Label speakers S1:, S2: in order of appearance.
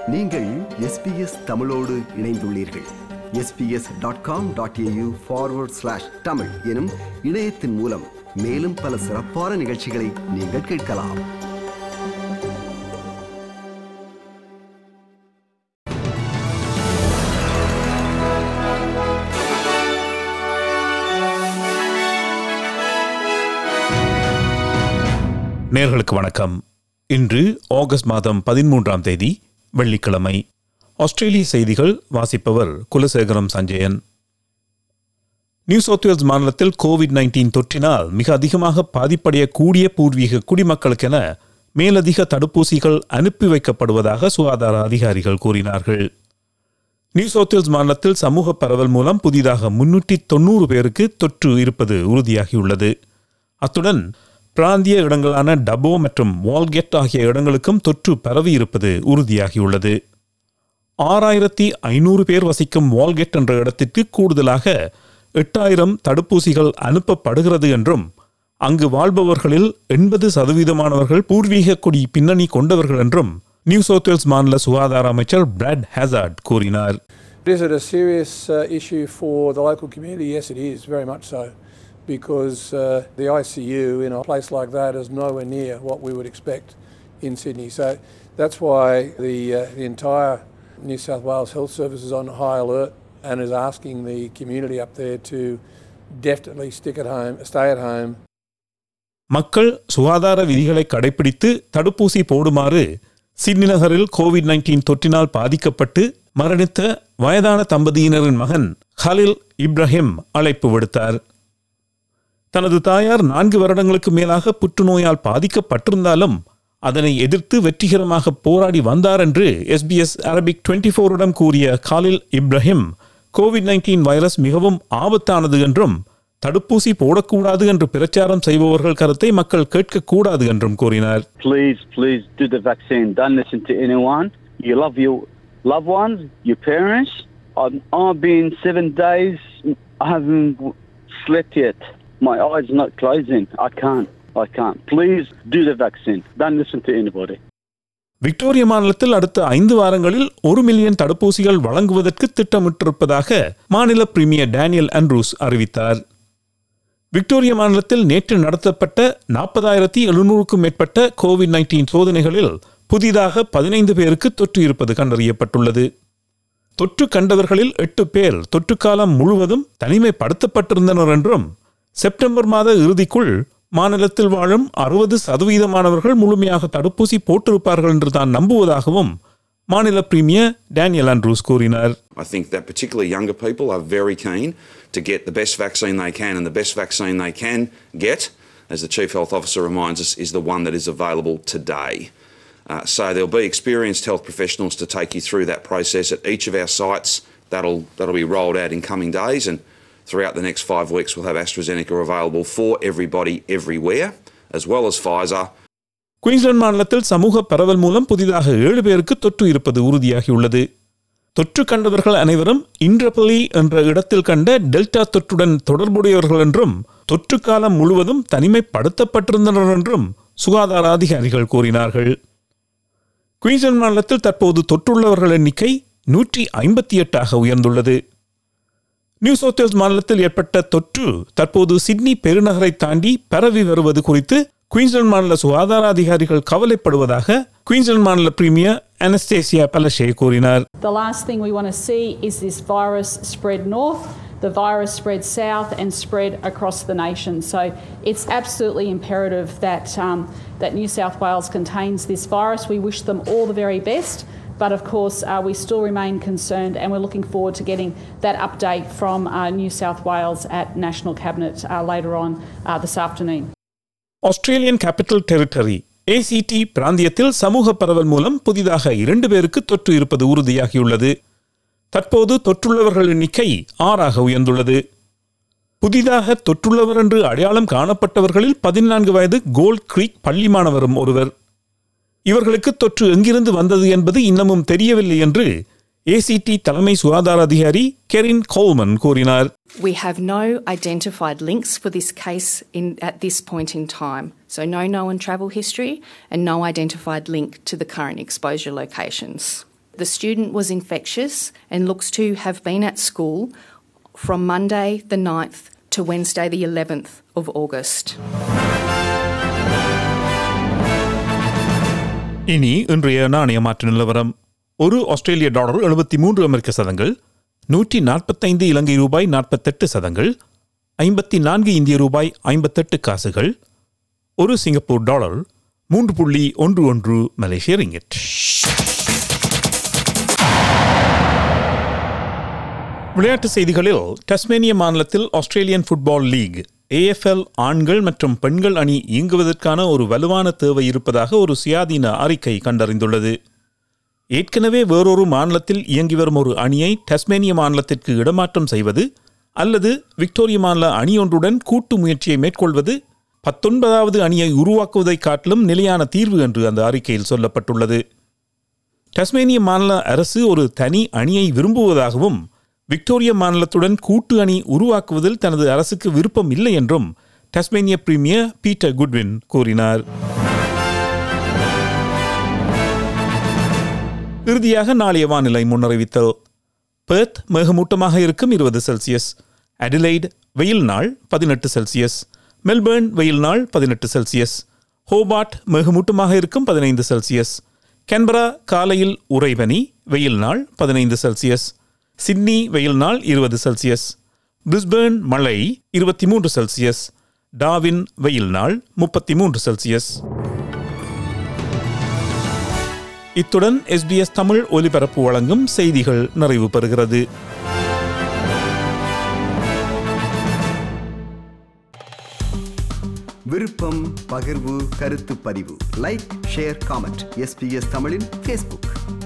S1: நீங்கள் எஸ்பிஎஸ் தமிழோடு இணைந்துள்ளீர்கள் SBS dot com dot AU forward slash Tamil எனும் இணையத்தின் மூலம் மேலும் பல சிறப்பான நிகழ்ச்சிகளை நீங்கள் கேட்கலாம்
S2: நேர்களுக்கு வணக்கம் இன்று ஆகஸ்ட் மாதம் பதிமூன்றாம் தேதி வெள்ளிக்கிழமை ஆஸ்திரேலிய செய்திகள் வாசிப்பவர் Kulasekaram Sanjayan New South Wales மாநிலத்தில் கோவிட் நைன்டீன் தொற்றினால் மிக அதிகமாக பாதிப்படையக்கூடிய பூர்வீக குடிமக்களுக்கென மேலதிக தடுப்பூசிகள் அனுப்பி வைக்கப்படுவதாக சுகாதார அதிகாரிகள் கூறினார்கள் நியூ சவுத் வேல்ஸ் மாநிலத்தில் சமூக பரவல் மூலம் புதிதாக முன்னூற்றி தொண்ணூறு பேருக்கு தொற்று இருப்பது உறுதியாகியுள்ளது அத்துடன் பிராந்திய இடங்களான டபோ மற்றும் வால்கெட் ஆகிய இடங்களுக்கும் தொற்று பரவி இருப்பது உறுதியாகியுள்ளது ஆறாயிரத்தி ஐநூறு பேர் வசிக்கும் வால்கெட் என்ற இடத்திற்கு கூடுதலாக எட்டாயிரம் தடுப்பூசிகள் அனுப்பப்படுகிறது என்றும் அங்கு வாழ்பவர்களில் எண்பது சதவீதமானவர்கள் பூர்வீக குடி பின்னணி கொண்டவர்கள் என்றும் நியூ சவுத் வேல்ஸ் மாநில சுகாதார அமைச்சர் பிராட் ஹேசார்ட் கூறினார்
S3: Is it a serious uh, issue for the local community? Yes, it is, very much so, because uh, the ICU in a place like that is nowhere near what we would expect in Sydney. So that's why the, uh, the entire New South Wales Health Service is on high alert and is asking the community up there to definitely stick at home, stay at home,
S2: மக்கள் சுகாதார விதிகளை கடைபிடித்து தடுப்பூசி போடுமாறு Sydney நகரில் COVID nineteen தொற்றினால் பாதிக்கப்பட்டு மரணித்த வயதான தம்பதியினரின் மகன் ஹலில் இப்ராஹிம் அழைப்பு விடுத்தார் தனது தாயார் நான்கு வருடங்களுக்கு மேலாக புற்றுநோயால் பாதிக்கப்பட்டிருந்தாலும் அதனை எதிர்த்து வெற்றிகரமாக போராடி வந்தார் என்று எஸ்பிஎஸ் அரபிக் டுவெண்ட்டி ஃபோரிடம் கூறிய காலில் இப்ராஹிம் கோவிட் நைன்டீன் வைரஸ் மிகவும் ஆபத்தானது என்றும் தடுப்பூசி போடக்கூடாது என்று பிரச்சாரம் செய்பவர்கள் கருத்தை மக்கள் கேட்கக்கூடாது என்றும் கூறினார்
S4: please, please do the vaccine. Don't listen to anyone. You love your loved ones, your parents. I'm, I've been seven days. I haven't w- slept yet. My eyes not closing. I can't. I can't. Please do the vaccine. Don't listen to anybody.
S2: Victoria மாநிலத்தில் அடுத்த ஐந்து வாரங்களில் ஒரு million தடுப்பூசிகள் வழங்குவதற்கு திட்டமிட்டிருப்பதாக மாநில premier Daniel Andrews அறிவித்தார் விக்டோரியா மாநிலத்தில் நேற்று நடத்தப்பட்ட நாற்பதாயிரத்தி எழுநூறுக்கும் மேற்பட்ட கோவிட் நைன்டீன் சோதனைகளில் புதிதாக பதினைந்து பேருக்கு தொற்று இருப்பது கண்டறியப்பட்டுள்ளது தொற்று கண்டவர்களில் எட்டு பேர் தொற்று காலம் முழுவதும் தனிமைப்படுத்தப்பட்டிருந்தனர் என்றும் செப்டம்பர் மாத இறுதிக்குள் மாநிலத்தில் வாழும் அறுபது சதவீதமானவர்கள் முழுமையாக தடுப்பூசி போட்டிருப்பார்கள் என்று தான் நம்புவதாகவும் மாநில பிரீமியர் டேனியல் ஆண்ட்ரூஸ் கூறினார்
S5: I think that particularly younger people are very keen to get the best vaccine they can, and the best vaccine they can get, as the Chief Health Officer reminds us, is the one that is available today. Uh, so there'll be experienced health professionals to take you through that process at each of our sites. That'll that'll be rolled out in coming days, and throughout the next five weeks, we'll have AstraZeneca available for everybody everywhere, as well as Pfizer.
S2: Queensland மாநிலத்தில் சமூக பரவல் மூலம் புதிதாக ஏழு பேருக்கு தொற்று இருப்பது உறுதியாகியுள்ளது தொற்று கண்டவர்கள் அனைவரும் இன்றபலி என்ற இடத்தில் கண்ட டெல்டா தொற்றுடன் தொடர்புடையவர்கள் என்றும் தொற்று காலம் முழுவதும் தனிமைப்படுத்தப்பட்டிருந்தனர் என்றும் சுகாதார அதிகாரிகள் கூறினார்கள் குயின்ஸ்லாந்து மாநிலத்தில் தற்போது தொற்றுள்ளவர்கள் எண்ணிக்கை நூற்றி ஐம்பத்தி எட்டாக உயர்ந்துள்ளது நியூ சவுத் வேல்ஸ் மாநிலத்தில் ஏற்பட்ட தொற்று தற்போது சிட்னி பெருநகரை தாண்டி பரவி வருவது குறித்து குயின்ஸ்லாந்து மாநில சுகாதார அதிகாரிகள் கவலைப்படுவதாக குயின்ஸ்லாந்து மாநில பிரீமியர் அனஸ்டேசியா பலஷே கூறினார்
S6: The last thing we want to see is this virus spread north, the virus spread south, and spread across the nation. So it's absolutely imperative that, um, that New South Wales contains this virus. We wish them all the very best. But of course, uh, we still remain concerned, and we're looking forward to getting that update from uh, New South Wales at National Cabinet uh, later on uh, this afternoon.
S2: Australian Capital Territory ACT பிராந்தியத்தில் சமூக பரவல் மூலம் புதிதாக இரண்டு பேருக்கு தொற்று இருப்பது உறுதியாகியுள்ளது தற்போது தொற்றுள்ளவர்கள் எண்ணிக்கை ஆறாக உயர்ந்துள்ளது புதிதாக தொற்றுள்ளவர் என்று அடையாளம் காணப்பட்டவர்களில் பதினான்கு வயது கோல்ட் கிரீக் பள்ளி மாணவரும் ஒருவர் இவர்களுக்கு தொற்று எங்கிருந்து வந்தது என்பது இன்னமும் தெரியவில்லை என்று ஏசிடி தலைமை சுகாதார அதிகாரி கெரின் கோல்மன் கூறினார்
S7: We have no identified links for this case in, at this point in time. So, no known travel history and no identified link to the current exposure locations. The student was infectious and looks to have been at school from Monday the 9th to Wednesday the 11th of August.
S2: இனி இன்றைய நாணய மாற்று நிலவரம் ஒரு ஆஸ்திரேலிய dollar எழுபத்தி மூன்று அமெரிக்க சதங்கள் நூற்றி நாற்பத்தைந்து இலங்கை ரூபாய் நாற்பத்தெட்டு சதங்கள் ஐம்பத்தி நான்கு இந்திய ரூபாய் ஐம்பத்தெட்டு காசுகள் ஒரு சிங்கப்பூர் டாலர் மூன்று புள்ளி ஒன்று ஒன்று மலேசிய ரிங்கிட் விளையாட்டு செய்திகளில் டஸ்மேனிய மாநிலத்தில் ஆஸ்திரேலியன் ஃபுட்பால் லீக் ஏஎஃப்எல் ஆண்கள் மற்றும் பெண்கள் அணி இயங்குவதற்கான ஒரு வலுவான தேவை இருப்பதாக ஒரு சுயாதீன அறிக்கை கண்டறிந்துள்ளது ஏற்கனவே வேறொரு மாநிலத்தில் இயங்கி வரும் ஒரு அணியை டஸ்மேனிய மாநிலத்திற்கு இடமாற்றம் செய்வது அல்லது விக்டோரிய மாநில அணியொன்றுடன் கூட்டு முயற்சியை மேற்கொள்வது பத்தொன்பதாவது அணியை உருவாக்குவதைக் காட்டிலும் நிலையான தீர்வு என்று அந்த அறிக்கையில் சொல்லப்பட்டுள்ளது டஸ்மேனிய மாநில அரசு ஒரு தனி அணியை விரும்புவதாகவும் விக்டோரிய மாநிலத்துடன் கூட்டு அணி உருவாக்குவதில் தனது அரசுக்கு விருப்பம் இல்லை என்றும் டஸ்மேனிய பிரீமியர் பீட்டர் குட்வின் கூறினார் இறுதியாக நாளைய வானிலை முன்னறிவித்தல் பெர்த் மேகமூட்டமாக இருக்கும் இருபது செல்சியஸ் அடிலைட் வெயில் நாள் பதினெட்டு செல்சியஸ் மெல்பேர்ன் வெயில் நாள் பதினெட்டு செல்சியஸ் ஹோபார்ட் மேகமூட்டமாக இருக்கும் பதினைந்து செல்சியஸ் கேன்பரா காலையில் உறைபனி வெயில் நாள் பதினைந்து செல்சியஸ் சிட்னி வெயில் நாள் இருபது செல்சியஸ் பிரிஸ்பேர்ன் மழை இருபத்தி மூன்று செல்சியஸ் டாவின் வெயில் நாள் முப்பத்தி மூன்று செல்சியஸ் இத்துடன் எஸ்பிஎஸ் தமிழ் ஒலிபரப்பு வழங்கும் செய்திகள் நிறைவு பெறுகிறது
S1: விருப்பம் பகிர்வு கருத்து பதிவு லைக் ஷேர் காமெண்ட் எஸ்பிஎஸ் தமிழின் ஃபேஸ்புக்